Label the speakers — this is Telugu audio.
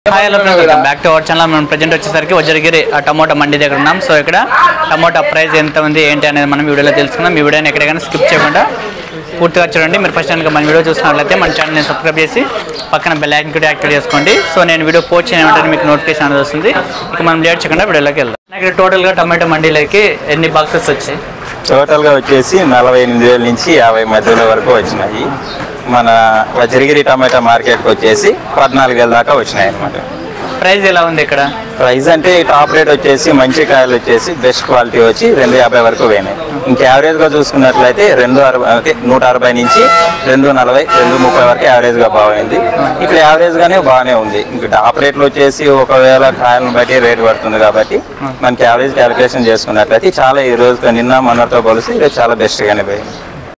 Speaker 1: hi hello friends welcome back to our channel మనం ప్రజెంట్ వచ్చేసరికి వజ్రగిరి ఆ టమోటా మండి దగ్గర ఉన్నాం సో ఇక్కడ టమోటా ప్రైస్ ఎంత ఉంది ఏంటి అనేది మనం వీడియోలో తెలుసుకుందాం ఈ వీడియోని ఎక్కడికైనా స్కిప్ చేయకుండా పూర్తిగా చూడండి మీరు ఫస్ట్ కనుక మన వీడియో చూసినట్లయితే మన ఛానల్ని సబ్స్క్రైబ్ చేసి పక్కన బెల్ ఐకన్ కూడా యాక్టివేట్ చేసుకోండి సో నేను వీడియో పోస్ట్ చేయడం వెంటనే మీకు నోటిఫికేషన్ అనేది వస్తుంది ఇక మనం లేట్ చేయకుండా వీడియోలోకి వెళ్దాం నాకు ఇక్కడ టోటల్గా టమాటో మండీలోకి ఎన్ని బాక్సెస్ వచ్చాయి
Speaker 2: టోటల్ గా వచ్చేసి నలభై ఎనిమిది వేల నుంచి యాభై మధ్యలో వరకు వచ్చినాయి మన వజ్రగిరి టమాటా మార్కెట్కి వచ్చేసి పద్నాలుగు వేల దాకా వచ్చినాయి అనమాట
Speaker 1: ప్రైస్ ఎలా ఉంది ఇక్కడ
Speaker 2: ప్రైస్ అంటే టాప్ రేట్ వచ్చేసి మంచి కాయలు వచ్చేసి బెస్ట్ క్వాలిటీ వచ్చి రెండు యాభై వరకు పోయినాయి ఇంకా యావరేజ్ గా చూసుకున్నట్లయితే రెండు అరవై ఓకే, నూట అరవై నుంచి రెండు నలభై రెండు ముప్పై వరకు యావరేజ్ గా బాగుంది ఇక్కడ యావరేజ్ గానే బాగానే ఉంది ఇంకా టాప్ రేట్లు వచ్చేసి ఒకవేళ కాయలను బట్టి రేట్ పడుతుంది కాబట్టి మనకి యావరేజ్ క్యాలిక్యులేషన్ చేసుకున్నట్లయితే చాలా ఈ రోజు నిన్న మొన్నటితో పోలిసి ఈరోజు చాలా బెస్ట్ గానే పోయింది